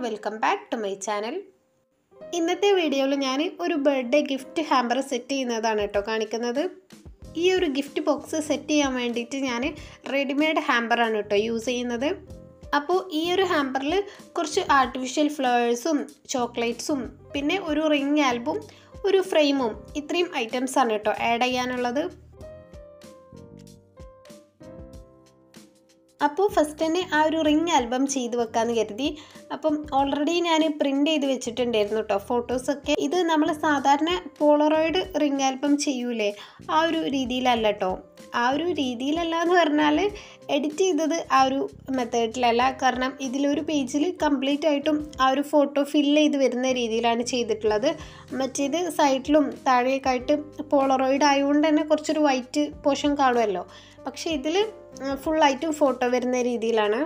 welcome back to my channel ഇന്നത്തെ വീഡിയോയിൽ ഞാൻ ഒരു ബർത്ത്ഡേ ഗിഫ്റ്റ് ഹാമ്പർ സെറ്റ് ചെയ്യുന്നതാണ് കേട്ടോ കാണിക്കുന്നത് ഈ ഒരു ഗിഫ്റ്റ് ബോക്സ് സെറ്റ് ചെയ്യാൻ വേണ്ടിയിട്ട് ഞാൻ റെഡിമെയ്ഡ് ഹാമ്പറാണ് കേട്ടോ യൂസ് ചെയ്യുന്നത് അപ്പോൾ ഈ ഒരു ഹാമ്പറിൽ കുറച്ച് ആർട്ടിഫിഷ്യൽ ഫ്ലവേഴ്സും ചോക്ലേറ്റ്സും പിന്നെ ഒരു റിംഗ് ആൽബും ഒരു ഫ്രെയിമും ഇത്രയും ഐറ്റംസാണ് കേട്ടോ ആഡ് ചെയ്യാനുള്ളത് അപ്പോൾ ഫസ്റ്റ് തന്നെ ആ ഒരു റിംഗ് ആൽബം ചെയ്ത് വെക്കാമെന്ന് കരുതി അപ്പം ഓൾറെഡി ഞാൻ പ്രിൻ്റ് ചെയ്ത് വെച്ചിട്ടുണ്ടായിരുന്നു കേട്ടോ ഫോട്ടോസൊക്കെ ഇത് നമ്മൾ സാധാരണ പോളറോയിഡ് റിംഗ് ആൽബം ചെയ്യൂലേ ആ ഒരു രീതിയിലല്ല കേട്ടോ ആ ഒരു രീതിയിലല്ല എന്ന് പറഞ്ഞാൽ എഡിറ്റ് ചെയ്തത് ആ ഒരു മെത്തേഡിലല്ല കാരണം ഇതിലൊരു പേജിൽ കംപ്ലീറ്റ് ആയിട്ടും ആ ഒരു ഫോട്ടോ ഫില്ല് ചെയ്ത് വരുന്ന രീതിയിലാണ് ചെയ്തിട്ടുള്ളത് മറ്റേത് സൈഡിലും താഴേക്കായിട്ട് പോളറോയിഡ് ആയതുകൊണ്ട് തന്നെ കുറച്ചൊരു വൈറ്റ് പോർഷൻ കാണുമല്ലോ പക്ഷേ ഇതിൽ ഫുള്ളായിട്ടും ഫോട്ടോ വരുന്ന രീതിയിലാണ്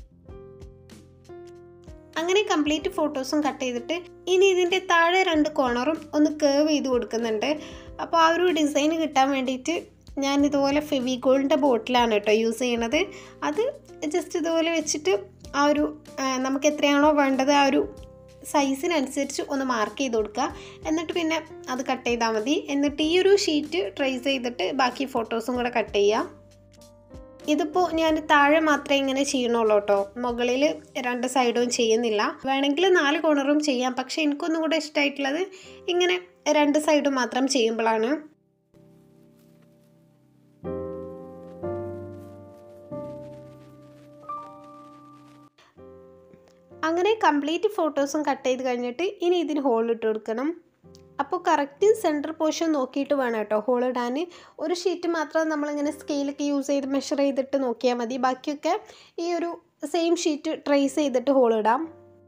അങ്ങനെ കംപ്ലീറ്റ് ഫോട്ടോസും കട്ട് ചെയ്തിട്ട് ഇനി ഇതിൻ്റെ താഴെ രണ്ട് കോർണറും ഒന്ന് കേവ് ചെയ്ത് കൊടുക്കുന്നുണ്ട് അപ്പോൾ ആ ഒരു ഡിസൈൻ കിട്ടാൻ വേണ്ടിയിട്ട് ഞാൻ ഇതുപോലെ ഫെവിഗോളിൻ്റെ ബോട്ടിലാണ് കേട്ടോ യൂസ് ചെയ്യണത് അത് ജസ്റ്റ് ഇതുപോലെ വെച്ചിട്ട് ആ ഒരു നമുക്ക് എത്രയാണോ വേണ്ടത് ആ ഒരു സൈസിനനുസരിച്ച് ഒന്ന് മാർക്ക് ചെയ്ത് കൊടുക്കുക എന്നിട്ട് പിന്നെ അത് കട്ട് ചെയ്താൽ മതി എന്നിട്ട് ഈ ഒരു ഷീറ്റ് ട്രേസ് ചെയ്തിട്ട് ബാക്കി ഫോട്ടോസും കൂടെ കട്ട് ചെയ്യാം ഇതിപ്പോൾ ഞാൻ താഴെ മാത്രമേ ഇങ്ങനെ ചെയ്യണുള്ളൂ കേട്ടോ മുകളിൽ രണ്ട് സൈഡും ചെയ്യുന്നില്ല വേണമെങ്കിൽ നാല് കോണറും ചെയ്യാം പക്ഷേ എനിക്കൊന്നും കൂടെ ഇഷ്ടമായിട്ടുള്ളത് ഇങ്ങനെ രണ്ട് സൈഡും മാത്രം ചെയ്യുമ്പോഴാണ് അങ്ങനെ കംപ്ലീറ്റ് ഫോട്ടോസും കട്ട് ചെയ്ത് കഴിഞ്ഞിട്ട് ഇനി ഇതിന് ഹോൾ ഇട്ട് കൊടുക്കണം അപ്പോൾ കറക്റ്റ് സെൻറ്റർ പോർഷൻ നോക്കിയിട്ട് വേണം കേട്ടോ ഹോൾ ഇടാൻ ഒരു ഷീറ്റ് മാത്രം നമ്മളിങ്ങനെ സ്കെയിലൊക്കെ യൂസ് ചെയ്ത് മെഷർ ചെയ്തിട്ട് നോക്കിയാൽ മതി ബാക്കിയൊക്കെ ഈ ഒരു സെയിം ഷീറ്റ് ട്രേസ് ചെയ്തിട്ട് ഹോൾ ഇടാം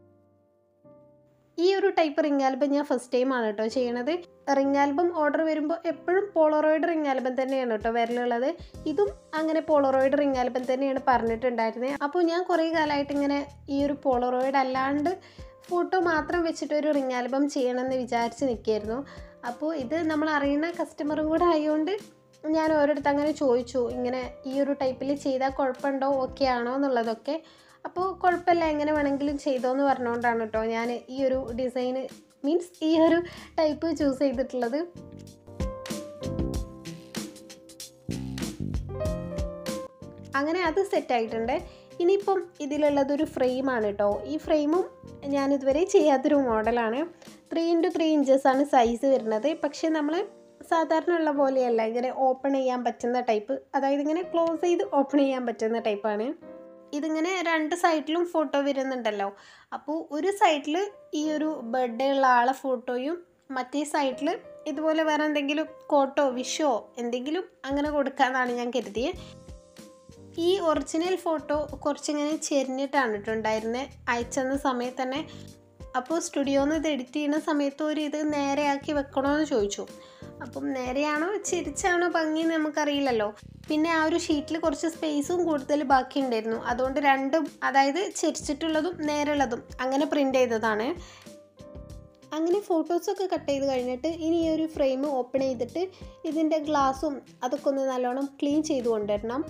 ഈ ഒരു ടൈപ്പ് റിംഗ് ആൽബം ഞാൻ ഫസ്റ്റ് ടൈം ആണ് കേട്ടോ ചെയ്യണത് റിംഗ് ആൽബം ഓർഡർ വരുമ്പോൾ എപ്പോഴും പോളറോയിഡ് റിംഗ് ആൽബം തന്നെയാണ് കേട്ടോ വരലുള്ളത് ഇതും അങ്ങനെ പോളറോയിഡ് റിംഗ് ആൽബം തന്നെയാണ് പറഞ്ഞിട്ടുണ്ടായിരുന്നത് അപ്പോൾ ഞാൻ കുറേ കാലമായിട്ട് ഇങ്ങനെ ഈ ഒരു പോളറോയിഡ് അല്ലാണ്ട് ഫോട്ടോ മാത്രം വെച്ചിട്ട് ഒരു റിംഗ് ആൽബം ചെയ്യണമെന്ന് വിചാരിച്ച് നിൽക്കുകയായിരുന്നു അപ്പോൾ ഇത് നമ്മൾ അറിയുന്ന കസ്റ്റമറും കൂടെ ആയതുകൊണ്ട് ഞാൻ ഓരോരുത്തർ അങ്ങനെ ചോദിച്ചു ഇങ്ങനെ ഈ ഒരു ടൈപ്പിൽ ചെയ്താൽ കുഴപ്പമുണ്ടോ ഓക്കെ ആണോ എന്നുള്ളതൊക്കെ അപ്പോൾ കുഴപ്പമില്ല എങ്ങനെ വേണമെങ്കിലും ചെയ്തോന്ന് പറഞ്ഞുകൊണ്ടാണ് കേട്ടോ ഞാൻ ഈ ഒരു ഡിസൈന് മീൻസ് ഈ ഒരു ടൈപ്പ് ചൂസ് ചെയ്തിട്ടുള്ളത് അങ്ങനെ അത് സെറ്റ് ആയിട്ടുണ്ട് ഇനിയിപ്പം ഇതിലുള്ളതൊരു ഫ്രെയിമാണ് കേട്ടോ ഈ ഫ്രെയിമും ഞാനിതുവരെ ചെയ്യാത്തൊരു മോഡലാണ് ത്രീ ഇൻറ്റു ത്രീ ഇഞ്ചസാണ് സൈസ് വരുന്നത് പക്ഷേ നമ്മൾ സാധാരണ ഉള്ള പോലെയല്ല ഇങ്ങനെ ഓപ്പൺ ചെയ്യാൻ പറ്റുന്ന ടൈപ്പ് അതായത് ഇങ്ങനെ ക്ലോസ് ചെയ്ത് ഓപ്പൺ ചെയ്യാൻ പറ്റുന്ന ടൈപ്പാണ് ഇതിങ്ങനെ രണ്ട് സൈഡിലും ഫോട്ടോ വരുന്നുണ്ടല്ലോ അപ്പോൾ ഒരു സൈഡിൽ ഈ ഒരു ബർത്ത്ഡേ ഉള്ള ആളെ ഫോട്ടോയും മറ്റേ സൈഡിൽ ഇതുപോലെ വേറെ എന്തെങ്കിലും കോട്ടോ വിഷോ എന്തെങ്കിലും അങ്ങനെ കൊടുക്കാമെന്നാണ് ഞാൻ കരുതിയത് ഈ ഒറിജിനൽ ഫോട്ടോ കുറച്ചിങ്ങനെ ചെരിഞ്ഞിട്ടാണ് ഇട്ടുണ്ടായിരുന്നത് അയച്ചെന്ന സമയത്ത് തന്നെ അപ്പോൾ സ്റ്റുഡിയോയിൽ നിന്ന് ഇത് എഡിറ്റ് ചെയ്യുന്ന സമയത്ത് ഒരു ഇത് നേരെയാക്കി വെക്കണമെന്ന് ചോദിച്ചു അപ്പം നേരെയാണോ ചിരിച്ചാണോ ഭംഗി നമുക്കറിയില്ലല്ലോ പിന്നെ ആ ഒരു ഷീറ്റിൽ കുറച്ച് സ്പേസും കൂടുതൽ ബാക്കി ഉണ്ടായിരുന്നു അതുകൊണ്ട് രണ്ടും അതായത് ചിരിച്ചിട്ടുള്ളതും നേരെയുള്ളതും അങ്ങനെ പ്രിൻ്റ് ചെയ്തതാണ് അങ്ങനെ ഫോട്ടോസൊക്കെ കട്ട് ചെയ്ത് കഴിഞ്ഞിട്ട് ഇനി ഈ ഒരു ഫ്രെയിം ഓപ്പൺ ചെയ്തിട്ട് ഇതിൻ്റെ ഗ്ലാസും അതൊക്കെ ഒന്ന് നല്ലോണം ക്ലീൻ ചെയ്ത് കൊണ്ടുവരണം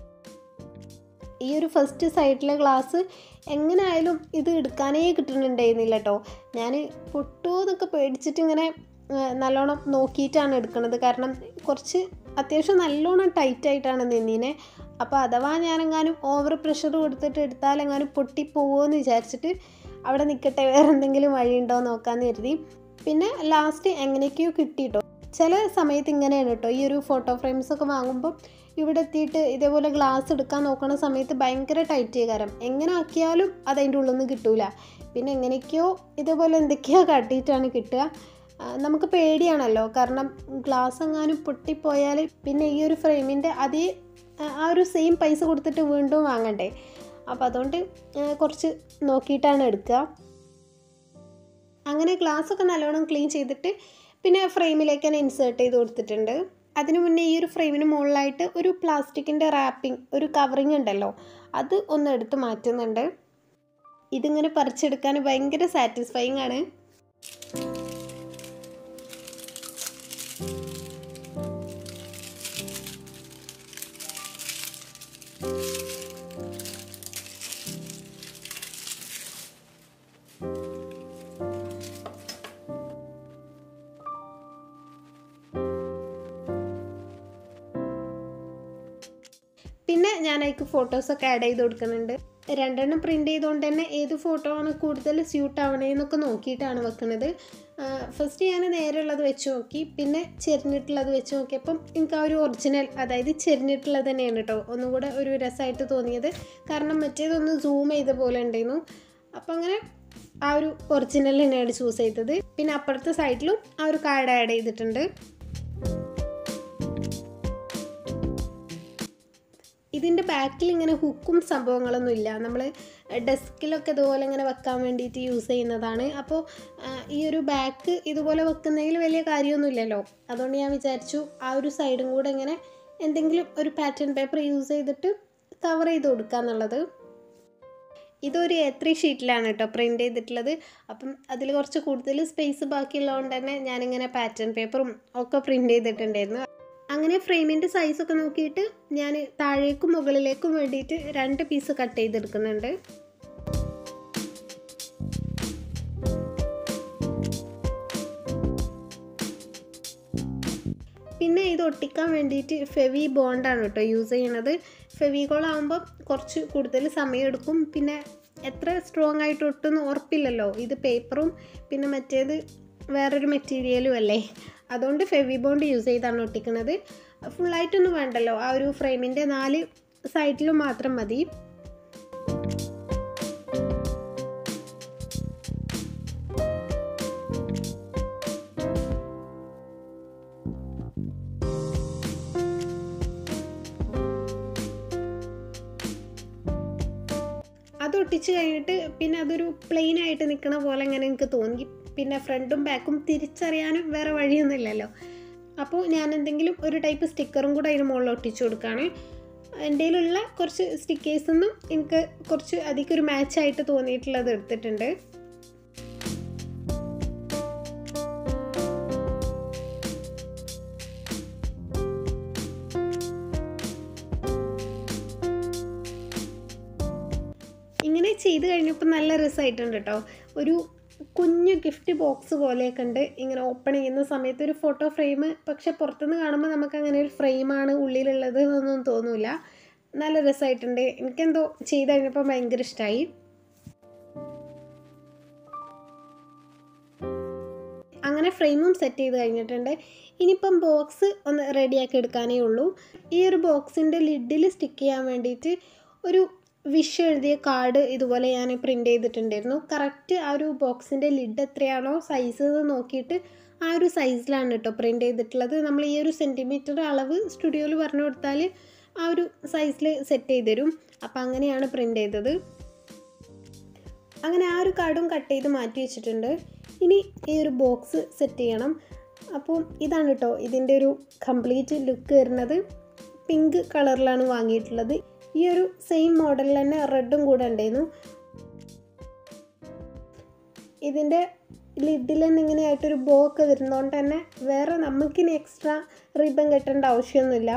ഈ ഒരു ഫസ്റ്റ് സൈഡിലെ ഗ്ലാസ് എങ്ങനെയായാലും ഇത് എടുക്കാനേ കിട്ടുന്നുണ്ടായിരുന്നില്ല കേട്ടോ ഞാൻ പൊട്ടുമോ എന്നൊക്കെ പേടിച്ചിട്ട് ഇങ്ങനെ നല്ലോണം നോക്കിയിട്ടാണ് എടുക്കുന്നത് കാരണം കുറച്ച് അത്യാവശ്യം നല്ലോണം ടൈറ്റ് ആയിട്ടാണ് നിന്നീനെ അപ്പോൾ അഥവാ ഞാനെങ്ങാനും ഓവർ പ്രഷർ കൊടുത്തിട്ട് എടുത്താലെങ്ങാനും പൊട്ടിപ്പോവോ എന്ന് വിചാരിച്ചിട്ട് അവിടെ നിൽക്കട്ടെ വേറെ എന്തെങ്കിലും വഴിയുണ്ടോ നോക്കാമെന്ന് കരുതി പിന്നെ ലാസ്റ്റ് എങ്ങനെയൊക്കെയോ കിട്ടിയിട്ടോ ചില സമയത്ത് ഇങ്ങനെയാണ് കേട്ടോ ഈ ഒരു ഫോട്ടോ ഫ്രെയിംസ് ഒക്കെ വാങ്ങുമ്പോൾ ഇവിടെ എത്തിയിട്ട് ഇതേപോലെ ഗ്ലാസ് എടുക്കാൻ നോക്കുന്ന സമയത്ത് ഭയങ്കര ടൈറ്റ് കാരണം എങ്ങനെ ആക്കിയാലും അത് അതിൻ്റെ ഉള്ളിൽ നിന്ന് കിട്ടൂല പിന്നെ എങ്ങനെയൊക്കെയോ ഇതേപോലെ എന്തൊക്കെയോ കാട്ടിയിട്ടാണ് കിട്ടുക നമുക്ക് പേടിയാണല്ലോ കാരണം ഗ്ലാസ് എങ്ങാനും പൊട്ടിപ്പോയാൽ പിന്നെ ഈ ഒരു ഫ്രെയിമിൻ്റെ അതേ ആ ഒരു സെയിം പൈസ കൊടുത്തിട്ട് വീണ്ടും വാങ്ങണ്ടേ അപ്പോൾ അതുകൊണ്ട് കുറച്ച് നോക്കിയിട്ടാണ് എടുക്കുക അങ്ങനെ ഗ്ലാസ് ഒക്കെ നല്ലോണം ക്ലീൻ ചെയ്തിട്ട് പിന്നെ ഫ്രെയിമിലേക്ക് തന്നെ ഇൻസേർട്ട് ചെയ്ത് കൊടുത്തിട്ടുണ്ട് അതിനു മുന്നേ ഈ ഒരു ഫ്രെയിമിന് മുകളിലായിട്ട് ഒരു പ്ലാസ്റ്റിക്കിൻ്റെ റാപ്പിംഗ് ഒരു കവറിങ് ഉണ്ടല്ലോ അത് ഒന്ന് എടുത്ത് മാറ്റുന്നുണ്ട് ഇതിങ്ങനെ പറിച്ചെടുക്കാൻ ഭയങ്കര സാറ്റിസ്ഫൈങ് ആണ് പിന്നെ ഞാൻ അതിക്ക് ഫോട്ടോസൊക്കെ ആഡ് ചെയ്ത് കൊടുക്കുന്നുണ്ട് രണ്ടെണ്ണം പ്രിൻ്റ് ചെയ്തുകൊണ്ട് തന്നെ ഏത് ഫോട്ടോ ആണ് കൂടുതൽ സ്യൂട്ട് ആവണേന്നൊക്കെ നോക്കിയിട്ടാണ് വെക്കുന്നത് ഫസ്റ്റ് ഞാൻ നേരെയുള്ളത് വെച്ച് നോക്കി പിന്നെ ചെരിഞ്ഞിട്ടുള്ളത് വെച്ച് നോക്കിയപ്പം എനിക്ക് ആ ഒരു ഒറിജിനൽ അതായത് ചെരിഞ്ഞിട്ടുള്ളത് തന്നെയാണ് കേട്ടോ ഒന്നും കൂടെ ഒരു രസമായിട്ട് തോന്നിയത് കാരണം മറ്റേതൊന്ന് സൂം ചെയ്ത പോലെ ഉണ്ടായിരുന്നു അപ്പം അങ്ങനെ ആ ഒരു ഒറിജിനൽ തന്നെയാണ് ചൂസ് ചെയ്തത് പിന്നെ അപ്പുറത്തെ സൈഡിലും ആ ഒരു കാർഡ് ആഡ് ചെയ്തിട്ടുണ്ട് ഇതിൻ്റെ ബാക്കിൽ ഇങ്ങനെ ഹുക്കും സംഭവങ്ങളൊന്നും ഇല്ല നമ്മൾ ഡെസ്കിലൊക്കെ ഇതുപോലെ ഇങ്ങനെ വെക്കാൻ വേണ്ടിയിട്ട് യൂസ് ചെയ്യുന്നതാണ് അപ്പോൾ ഈ ഒരു ബാക്ക് ഇതുപോലെ വെക്കുന്നതിൽ വലിയ കാര്യമൊന്നുമില്ലല്ലോ അതുകൊണ്ട് ഞാൻ വിചാരിച്ചു ആ ഒരു സൈഡും കൂടെ ഇങ്ങനെ എന്തെങ്കിലും ഒരു പാറ്റേൺ പേപ്പർ യൂസ് ചെയ്തിട്ട് കവർ ചെയ്ത് കൊടുക്കുക എന്നുള്ളത് ഇതൊരു എ ത്രീ ഷീറ്റിലാണ് കേട്ടോ പ്രിൻ്റ് ചെയ്തിട്ടുള്ളത് അപ്പം അതിൽ കുറച്ച് കൂടുതൽ സ്പേസ് ബാക്കിയുള്ളതുകൊണ്ട് തന്നെ ഞാനിങ്ങനെ പാറ്റേൺ പേപ്പറും ഒക്കെ പ്രിൻ്റ് ചെയ്തിട്ടുണ്ടായിരുന്നു അങ്ങനെ ഫ്രെയിമിൻ്റെ സൈസൊക്കെ നോക്കിയിട്ട് ഞാൻ താഴേക്കും മുകളിലേക്കും വേണ്ടിയിട്ട് രണ്ട് പീസ് കട്ട് ചെയ്തെടുക്കുന്നുണ്ട് പിന്നെ ഇത് ഒട്ടിക്കാൻ വേണ്ടിയിട്ട് ഫെവി ബോണ്ടാണ് കേട്ടോ യൂസ് ചെയ്യണത് ഫെവികോൾ ആകുമ്പോൾ കുറച്ച് കൂടുതൽ സമയമെടുക്കും പിന്നെ എത്ര സ്ട്രോങ് ആയിട്ട് ഒട്ടുമെന്ന് ഉറപ്പില്ലല്ലോ ഇത് പേപ്പറും പിന്നെ മറ്റേത് വേറൊരു മെറ്റീരിയലും അല്ലേ അതുകൊണ്ട് ഫെവി ബോണ്ട് യൂസ് ചെയ്താണ് ഒട്ടിക്കുന്നത് ഫുള്ളായിട്ടൊന്നും വേണ്ടല്ലോ ആ ഒരു ഫ്രെയിമിൻ്റെ നാല് സൈഡിലും മാത്രം മതി അത് ഒട്ടിച്ച് കഴിഞ്ഞിട്ട് പിന്നെ അതൊരു പ്ലെയിൻ ആയിട്ട് നിൽക്കണ പോലെ ഇങ്ങനെ എനിക്ക് തോന്നി പിന്നെ ഫ്രണ്ടും ബാക്കും തിരിച്ചറിയാനും വേറെ വഴിയൊന്നുമില്ലല്ലോ അപ്പോൾ ഞാൻ എന്തെങ്കിലും ഒരു ടൈപ്പ് സ്റ്റിക്കറും കൂടെ അതിന് മുകളിൽ ഒട്ടിച്ചു കൊടുക്കുകയാണ് എൻ്റെ കയ്യിലുള്ള കുറച്ച് സ്റ്റിക്കേഴ്സ് ഒന്നും എനിക്ക് കുറച്ച് അധികം ഒരു മാച്ചായിട്ട് തോന്നിയിട്ടുള്ളത് എടുത്തിട്ടുണ്ട് ഇങ്ങനെ ചെയ്ത് കഴിഞ്ഞപ്പോൾ നല്ല രസമായിട്ടുണ്ട് കേട്ടോ ഒരു കുഞ്ഞു ഗിഫ്റ്റ് ബോക്സ് പോലെയൊക്കെ ഉണ്ട് ഇങ്ങനെ ഓപ്പൺ ചെയ്യുന്ന സമയത്ത് ഒരു ഫോട്ടോ ഫ്രെയിം പക്ഷെ പുറത്തുനിന്ന് കാണുമ്പോൾ നമുക്ക് അങ്ങനെ ഒരു ഫ്രെയിമാണ് ഉള്ളിലുള്ളത് എന്നൊന്നും തോന്നില്ല നല്ല രസമായിട്ടുണ്ട് എനിക്കെന്തോ ചെയ്ത് കഴിഞ്ഞപ്പോൾ ഭയങ്കര ഇഷ്ടമായി അങ്ങനെ ഫ്രെയിമും സെറ്റ് ചെയ്ത് കഴിഞ്ഞിട്ടുണ്ട് ഇനിയിപ്പം ബോക്സ് ഒന്ന് റെഡിയാക്കി എടുക്കാനേ ഉള്ളൂ ഈ ഒരു ബോക്സിൻ്റെ ലിഡിൽ സ്റ്റിക്ക് ചെയ്യാൻ വേണ്ടിയിട്ട് ഒരു വിഷ് എഴുതിയ കാർഡ് ഇതുപോലെ ഞാൻ പ്രിൻ്റ് ചെയ്തിട്ടുണ്ടായിരുന്നു കറക്റ്റ് ആ ഒരു ബോക്സിൻ്റെ ലിഡ് എത്രയാണോ സൈസ് എന്ന് നോക്കിയിട്ട് ആ ഒരു സൈസിലാണ് കേട്ടോ പ്രിൻ്റ് ചെയ്തിട്ടുള്ളത് നമ്മൾ ഈ ഒരു സെൻറ്റിമീറ്റർ അളവ് സ്റ്റുഡിയോയിൽ പറഞ്ഞു കൊടുത്താൽ ആ ഒരു സൈസിൽ സെറ്റ് ചെയ്ത് തരും അപ്പോൾ അങ്ങനെയാണ് പ്രിൻ്റ് ചെയ്തത് അങ്ങനെ ആ ഒരു കാർഡും കട്ട് ചെയ്ത് മാറ്റി വെച്ചിട്ടുണ്ട് ഇനി ഈ ഒരു ബോക്സ് സെറ്റ് ചെയ്യണം അപ്പോൾ ഇതാണ് കേട്ടോ ഇതിൻ്റെ ഒരു കംപ്ലീറ്റ് ലുക്ക് വരുന്നത് പിങ്ക് കളറിലാണ് വാങ്ങിയിട്ടുള്ളത് ഈ ഒരു സെയിം മോഡലിൽ തന്നെ റെഡും കൂടെ ഉണ്ടായിരുന്നു ഇതിൻ്റെ ലിഡിൽ തന്നെ ഇങ്ങനെയായിട്ടൊരു ബോ ഒക്കെ വരുന്നതുകൊണ്ട് തന്നെ വേറെ നമുക്കിനി എക്സ്ട്രാ റിബൺ കെട്ടേണ്ട ആവശ്യമൊന്നുമില്ല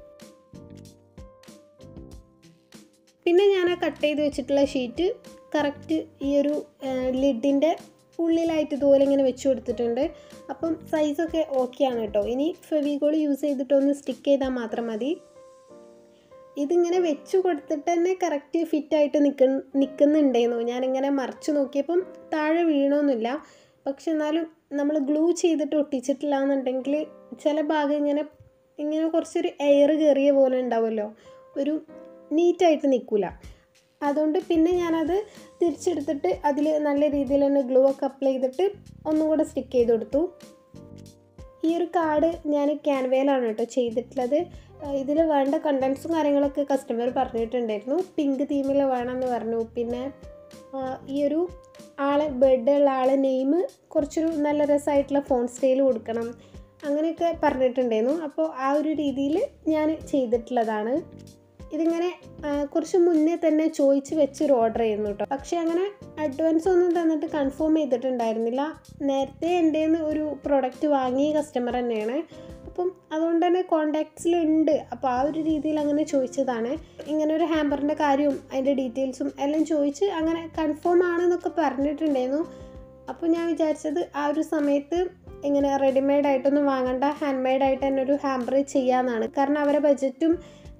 പിന്നെ ഞാൻ ആ കട്ട് ചെയ്ത് വെച്ചിട്ടുള്ള ഷീറ്റ് കറക്റ്റ് ഈ ഒരു ലിഡിൻ്റെ ഉള്ളിലായിട്ട് ഇതുപോലെ ഇങ്ങനെ വെച്ച് കൊടുത്തിട്ടുണ്ട് അപ്പം സൈസൊക്കെ ഓക്കെ ആണ് കേട്ടോ ഇനി ഫെവിഗോൾ യൂസ് ചെയ്തിട്ടൊന്ന് സ്റ്റിക്ക് ചെയ്താൽ മാത്രം മതി ഇതിങ്ങനെ വെച്ച് കൊടുത്തിട്ട് തന്നെ കറക്റ്റ് ഫിറ്റായിട്ട് നിൽക്ക നിൽക്കുന്നുണ്ടായിരുന്നു ഞാനിങ്ങനെ മറിച്ച് നോക്കിയപ്പം താഴെ വീണൊന്നുമില്ല പക്ഷെ എന്നാലും നമ്മൾ ഗ്ലൂ ചെയ്തിട്ട് ഒട്ടിച്ചിട്ടില്ല എന്നുണ്ടെങ്കിൽ ചില ഭാഗം ഇങ്ങനെ ഇങ്ങനെ കുറച്ചൊരു എയർ കയറിയ പോലെ ഉണ്ടാവുമല്ലോ ഒരു നീറ്റായിട്ട് നിൽക്കില്ല അതുകൊണ്ട് പിന്നെ ഞാനത് തിരിച്ചെടുത്തിട്ട് അതിൽ നല്ല രീതിയിൽ തന്നെ ഗ്ലൂ ഒക്കെ അപ്ലൈ ചെയ്തിട്ട് ഒന്നും കൂടെ സ്റ്റിക്ക് ചെയ്ത് കൊടുത്തു ഈ ഒരു കാർഡ് ഞാൻ ക്യാൻവയിലാണ് കേട്ടോ ചെയ്തിട്ടുള്ളത് ഇതിൽ വേണ്ട കണ്ടൻസും കാര്യങ്ങളൊക്കെ കസ്റ്റമർ പറഞ്ഞിട്ടുണ്ടായിരുന്നു പിങ്ക് തീമിൽ വേണമെന്ന് പറഞ്ഞു പിന്നെ ഈ ഒരു ആളെ ബർത്ത്ഡേ ഉള്ള ആളെ നെയിം കുറച്ചൊരു നല്ല രസമായിട്ടുള്ള ഫോൺ സ്റ്റൈൽ കൊടുക്കണം അങ്ങനെയൊക്കെ പറഞ്ഞിട്ടുണ്ടായിരുന്നു അപ്പോൾ ആ ഒരു രീതിയിൽ ഞാൻ ചെയ്തിട്ടുള്ളതാണ് ഇതിങ്ങനെ കുറച്ച് മുന്നേ തന്നെ ചോദിച്ച് വെച്ചൊരു ഓർഡർ ചെയ്യുന്നു കേട്ടോ പക്ഷേ അങ്ങനെ അഡ്വാൻസ് ഒന്നും തന്നിട്ട് കൺഫേം ചെയ്തിട്ടുണ്ടായിരുന്നില്ല നേരത്തെ എൻ്റെ ഒരു പ്രൊഡക്റ്റ് വാങ്ങിയ കസ്റ്റമർ തന്നെയാണ് അപ്പം അതുകൊണ്ട് തന്നെ കോണ്ടാക്ട്സിലുണ്ട് അപ്പോൾ ആ ഒരു രീതിയിൽ അങ്ങനെ ചോദിച്ചതാണ് ഇങ്ങനെ ഒരു ഹാമ്പറിൻ്റെ കാര്യവും അതിൻ്റെ ഡീറ്റെയിൽസും എല്ലാം ചോദിച്ച് അങ്ങനെ കൺഫേം ആണെന്നൊക്കെ പറഞ്ഞിട്ടുണ്ടായിരുന്നു അപ്പോൾ ഞാൻ വിചാരിച്ചത് ആ ഒരു സമയത്ത് ഇങ്ങനെ റെഡിമെയ്ഡ് ആയിട്ടൊന്നും വാങ്ങണ്ട ഹാൻഡ് മെയ്ഡ് ആയിട്ട് തന്നെ ഒരു ഹാമ്പർ ചെയ്യാമെന്നാണ് കാരണം അവരെ ബജറ്റും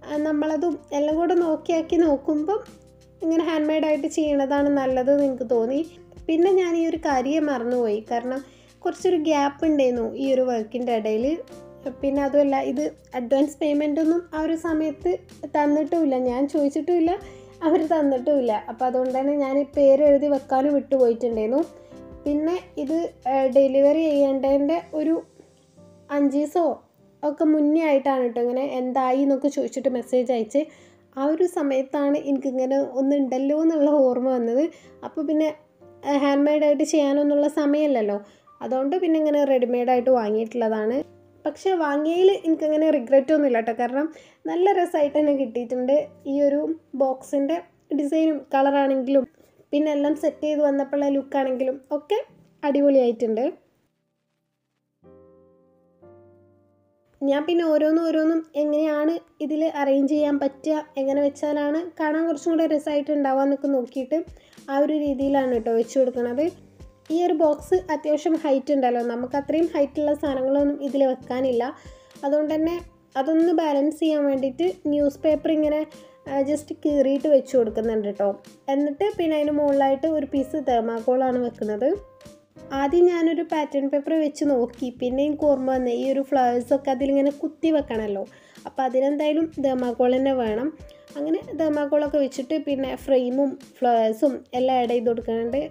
ആ, നമ്മളതും എല്ലാം കൂടെ നോക്കിയാക്കി നോക്കുമ്പം ഇങ്ങനെ ഹാൻഡ് മെയ്ഡായിട്ട് ചെയ്യണതാണ് നല്ലതെന്ന് എനിക്ക് തോന്നി പിന്നെ ഞാൻ ഈ ഒരു കാര്യം മറന്നുപോയി കാരണം കുറച്ചൊരു ഗ്യാപ്പ് ഉണ്ടായിരുന്നു ഈ ഒരു വർക്കിൻ്റെ ഇടയിൽ പിന്നെ അതുമല്ല ഇത് അഡ്വാൻസ് പേയ്മെൻ്റ് ഒന്നും ആ ഒരു സമയത്ത് തന്നിട്ടുമില്ല ഞാൻ ചോദിച്ചിട്ടുമില്ല അവർ തന്നിട്ടുമില്ല അപ്പോൾ അതുകൊണ്ട് തന്നെ ഞാൻ ഈ പേര് എഴുതി വെക്കാനും വിട്ടുപോയിട്ടുണ്ടായിരുന്നു പിന്നെ ഇത് ഡെലിവറി ചെയ്യേണ്ടതിൻ്റെ ഒരു അഞ്ച് ദിവസമോ ഒക്കെ മുന്നേ ആയിട്ടാണ് കേട്ടോ ഇങ്ങനെ എന്തായി എന്നൊക്കെ ചോദിച്ചിട്ട് മെസ്സേജ് അയച്ച് ആ ഒരു സമയത്താണ് എനിക്കിങ്ങനെ ഒന്നുണ്ടല്ലോ എന്നുള്ള ഓർമ്മ വന്നത് അപ്പോൾ പിന്നെ ഹാൻഡ് മെയ്ഡായിട്ട് ചെയ്യാനൊന്നുള്ള സമയമല്ലല്ലോ അതുകൊണ്ട് പിന്നെ ഇങ്ങനെ റെഡിമെയ്ഡായിട്ട് വാങ്ങിയിട്ടുള്ളതാണ് പക്ഷേ വാങ്ങിയതിൽ എനിക്കങ്ങനെ റിഗ്രറ്റ് ഒന്നും ഇല്ല കേട്ടോ കാരണം നല്ല രസമായിട്ട് തന്നെ കിട്ടിയിട്ടുണ്ട് ഈ ഒരു ബോക്സിൻ്റെ ഡിസൈനും കളറാണെങ്കിലും പിന്നെ എല്ലാം സെറ്റ് ചെയ്ത് വന്നപ്പോഴുള്ള ലുക്കാണെങ്കിലും ഒക്കെ അടിപൊളിയായിട്ടുണ്ട് ഞാൻ പിന്നെ ഓരോന്നും ഓരോന്നും എങ്ങനെയാണ് ഇതിൽ അറേഞ്ച് ചെയ്യാൻ പറ്റുക എങ്ങനെ വെച്ചാലാണ് കാണാൻ കുറച്ചും കൂടെ രസമായിട്ട് ഉണ്ടാവാന്നൊക്കെ നോക്കിയിട്ട് ആ ഒരു രീതിയിലാണ് കേട്ടോ വെച്ച് കൊടുക്കുന്നത് ഈ ഒരു ബോക്സ് അത്യാവശ്യം ഹൈറ്റ് ഉണ്ടല്ലോ നമുക്ക് അത്രയും ഹൈറ്റുള്ള സാധനങ്ങളൊന്നും ഇതിൽ വെക്കാനില്ല അതുകൊണ്ട് തന്നെ അതൊന്ന് ബാലൻസ് ചെയ്യാൻ വേണ്ടിയിട്ട് ന്യൂസ് പേപ്പർ ഇങ്ങനെ ജസ്റ്റ് കീറിയിട്ട് വെച്ച് കൊടുക്കുന്നുണ്ട് കേട്ടോ എന്നിട്ട് പിന്നെ അതിന് മുകളിലായിട്ട് ഒരു പീസ് തെർമാക്കോളാണ് വെക്കുന്നത് ആദ്യം ഞാനൊരു പാറ്റേൺ പേപ്പർ വെച്ച് നോക്കി പിന്നെ എനിക്ക് ഓർമ്മ വന്നേ ഈ ഒരു ഫ്ലവേഴ്സൊക്കെ അതിലിങ്ങനെ കുത്തി വെക്കണമല്ലോ അപ്പോൾ അതിനെന്തായാലും ദമാക്കോൾ തന്നെ വേണം അങ്ങനെ ദമാക്കോളൊക്കെ വെച്ചിട്ട് പിന്നെ ഫ്രെയിമും ഫ്ലവേഴ്സും എല്ലാം ആഡ് ചെയ്ത് കൊടുക്കുന്നുണ്ട്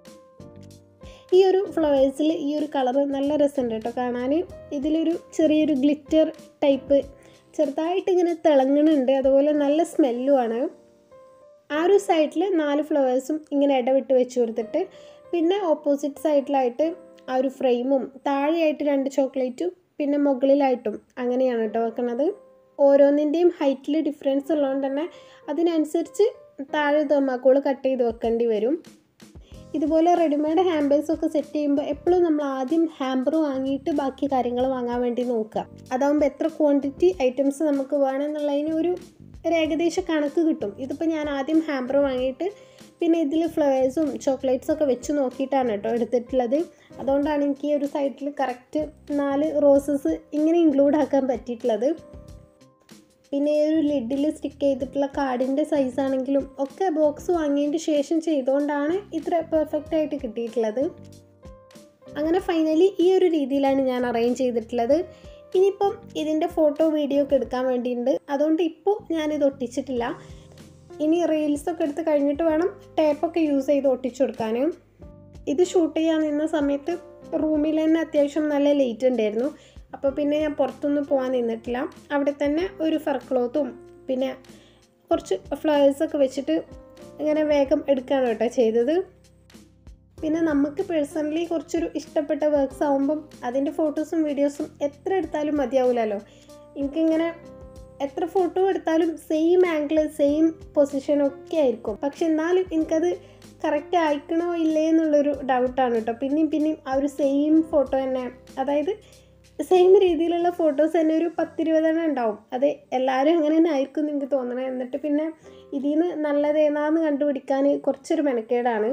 ഈ ഒരു ഫ്ലവേഴ്സിൽ ഈ ഒരു കളർ നല്ല രസമുണ്ട് കേട്ടോ കാണാൻ ഇതിലൊരു ചെറിയൊരു ഗ്ലിറ്റർ ടൈപ്പ് ചെറുതായിട്ട് ഇങ്ങനെ തിളങ്ങുന്നുണ്ട് അതുപോലെ നല്ല സ്മെല്ലുമാണ് ആ ഒരു സൈഡിൽ നാല് ഫ്ലവേഴ്സും ഇങ്ങനെ ഇടവിട്ട് വെച്ച് കൊടുത്തിട്ട് പിന്നെ ഓപ്പോസിറ്റ് സൈഡിലായിട്ട് ആ ഒരു ഫ്രെയിമും താഴെയായിട്ട് രണ്ട് ചോക്ലേറ്റും പിന്നെ മുകളിലായിട്ടും അങ്ങനെയാണ് കേട്ടോ വെക്കുന്നത് ഓരോന്നിൻ്റെയും ഹൈറ്റിൽ ഡിഫറൻസ് ഉള്ളതുകൊണ്ട് തന്നെ അതിനനുസരിച്ച് താഴെ ദമാക്കോൾ കട്ട് ചെയ്ത് വെക്കേണ്ടി വരും ഇതുപോലെ റെഡിമെയ്ഡ് ഹാമ്പേഴ്സ് ഒക്കെ സെറ്റ് ചെയ്യുമ്പോൾ എപ്പോഴും നമ്മൾ ആദ്യം ഹാമ്പർ വാങ്ങിയിട്ട് ബാക്കി കാര്യങ്ങൾ വാങ്ങാൻ വേണ്ടി നോക്കുക അതാകുമ്പോൾ എത്ര ക്വാണ്ടിറ്റി ഐറ്റംസ് നമുക്ക് വേണമെന്നുള്ളതിന് ഒരു ഒരു ഏകദേശ കണക്ക് കിട്ടും ഇതിപ്പോൾ ഞാൻ ആദ്യം ഹാമ്പർ വാങ്ങിയിട്ട് പിന്നെ ഇതിൽ ഫ്ലവേഴ്സും ചോക്ലേറ്റ്സും ഒക്കെ വെച്ച് നോക്കിയിട്ടാണ് കേട്ടോ എടുത്തിട്ടുള്ളത് അതുകൊണ്ടാണ് എനിക്ക് ഈ ഒരു സൈഡിൽ കറക്റ്റ് നാല് റോസസ് ഇങ്ങനെ ഇൻക്ലൂഡ് ആക്കാൻ പറ്റിയിട്ടുള്ളത് പിന്നെ ഈ ഒരു ലിഡിൽ സ്റ്റിക്ക് ചെയ്തിട്ടുള്ള കാർഡിൻ്റെ സൈസ് ആണെങ്കിലും ഒക്കെ ബോക്സ് വാങ്ങിയതിന് ശേഷം ചെയ്തുകൊണ്ടാണ് ഇത്ര പെർഫെക്റ്റ് ആയിട്ട് കിട്ടിയിട്ടുള്ളത് അങ്ങനെ ഫൈനലി ഈ ഒരു രീതിയിലാണ് ഞാൻ അറേഞ്ച് ചെയ്തിട്ടുള്ളത് ഇനിയിപ്പം ഇതിൻ്റെ ഫോട്ടോ വീഡിയോ ഒക്കെ എടുക്കാൻ വേണ്ടിയിട്ടുണ്ട് അതുകൊണ്ട് ഇപ്പോൾ ഞാനിത് ഒട്ടിച്ചിട്ടില്ല ഇനി റീൽസൊക്കെ എടുത്ത് കഴിഞ്ഞിട്ട് വേണം ടേപ്പൊക്കെ യൂസ് ചെയ്ത് ഒട്ടിച്ചു കൊടുക്കാൻ ഇത് ഷൂട്ട് ചെയ്യാൻ നിന്ന സമയത്ത് റൂമിൽ തന്നെ അത്യാവശ്യം നല്ല ലേറ്റ് ഉണ്ടായിരുന്നു അപ്പോൾ പിന്നെ ഞാൻ പുറത്തൊന്നും പോകാൻ നിന്നിട്ടില്ല അവിടെ തന്നെ ഒരു ഫർ ക്ലോത്തും പിന്നെ കുറച്ച് ഫ്ലവേഴ്സൊക്കെ വെച്ചിട്ട് ഇങ്ങനെ വേഗം എടുക്കുകയാണ് കേട്ടോ ചെയ്തത് പിന്നെ നമുക്ക് പേഴ്സണലി കുറച്ചൊരു ഇഷ്ടപ്പെട്ട വർക്ക്സ് ആകുമ്പം അതിൻ്റെ ഫോട്ടോസും വീഡിയോസും എത്ര എടുത്താലും മതിയാവില്ലല്ലോ എനിക്കിങ്ങനെ എത്ര ഫോട്ടോ എടുത്താലും സെയിം ആംഗിൾ സെയിം പൊസിഷൻ ഒക്കെ ആയിരിക്കും പക്ഷെ എന്നാലും എനിക്കത് കറക്റ്റ് ആയിക്കണോ ഇല്ലേ എന്നുള്ളൊരു ഡൗട്ടാണ് കേട്ടോ പിന്നെയും പിന്നെയും ആ ഒരു സെയിം ഫോട്ടോ തന്നെ അതായത് സെയിം രീതിയിലുള്ള ഫോട്ടോസ് തന്നെ ഒരു പത്തിരുപതെണ്ണം ഉണ്ടാവും അത് എല്ലാവരും അങ്ങനെ തന്നെ ആയിരിക്കും എന്ന് എനിക്ക് തോന്നണേ എന്നിട്ട് പിന്നെ ഇതിൽ നിന്ന് നല്ലത് ഏതാന്ന് കണ്ടുപിടിക്കാൻ കുറച്ചൊരു മെനക്കേടാണ്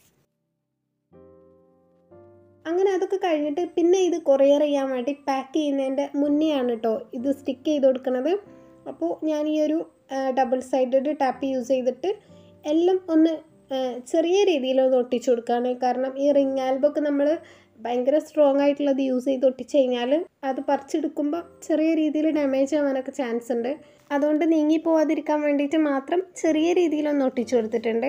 അങ്ങനെ അതൊക്കെ കഴിഞ്ഞിട്ട് പിന്നെ ഇത് കൊറിയർ ചെയ്യാൻ വേണ്ടി പാക്ക് ചെയ്യുന്നതിൻ്റെ മുന്നേ ആണ് കേട്ടോ ഇത് സ്റ്റിക്ക് ചെയ്ത് കൊടുക്കുന്നത് അപ്പോൾ ഞാൻ ഈ ഒരു ഡബിൾ സൈഡഡ് ടാപ്പ് യൂസ് ചെയ്തിട്ട് എല്ലാം ഒന്ന് ആ, ചെറിയ രീതിയിലൊന്ന് ഒട്ടിച്ചു കൊടുക്കുകയാണ് കാരണം ഈ റിംഗ് ആൽബൊക്കെ നമ്മൾ ഭയങ്കര സ്ട്രോങ് ആയിട്ടുള്ളത് യൂസ് ചെയ്ത് ഒട്ടിച്ച് കഴിഞ്ഞാൽ അത് പറിച്ചെടുക്കുമ്പോൾ ചെറിയ രീതിയിൽ ഡാമേജ് ആവാനൊക്കെ ചാൻസ് ഉണ്ട് അതുകൊണ്ട് നീങ്ങി പോവാതിരിക്കാൻ വേണ്ടിയിട്ട് മാത്രം ചെറിയ രീതിയിലൊന്ന് ഒട്ടിച്ചു കൊടുത്തിട്ടുണ്ട്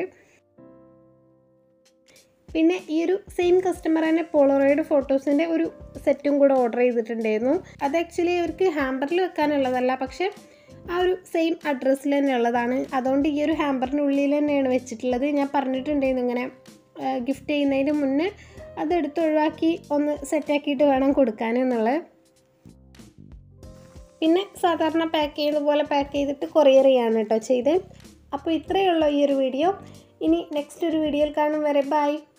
പിന്നെ ഈ ഒരു സെയിം കസ്റ്റമർ തന്നെ പോളറോയിഡ് ഫോട്ടോസിൻ്റെ ഒരു സെറ്റും കൂടെ ഓർഡർ ചെയ്തിട്ടുണ്ടായിരുന്നു അത് ആക്ച്വലി അവർക്ക് ഹാമ്പറിൽ വെക്കാനുള്ളതല്ല പക്ഷേ ആ ഒരു സെയിം അഡ്രസ്സിൽ തന്നെ ഉള്ളതാണ് അതുകൊണ്ട് ഈ ഒരു ഹാമ്പറിനുള്ളിൽ തന്നെയാണ് വെച്ചിട്ടുള്ളത് ഞാൻ പറഞ്ഞിട്ടുണ്ടായിരുന്നു ഇങ്ങനെ ഗിഫ്റ്റ് ചെയ്യുന്നതിന് മുന്നേ അത് എടുത്ത് ഒഴിവാക്കി ഒന്ന് സെറ്റാക്കിയിട്ട് വേണം കൊടുക്കാൻ എന്നുള്ളത് പിന്നെ സാധാരണ പാക്ക് ചെയ്യുന്ന പോലെ പാക്ക് ചെയ്തിട്ട് കൊറിയർ ചെയ്യാണ് കേട്ടോ ചെയ്ത് അപ്പോൾ ഇത്രയേ ഉള്ളൂ ഈ ഒരു വീഡിയോ ഇനി നെക്സ്റ്റ് ഒരു വീഡിയോയിൽ കാണും വരെ ബൈ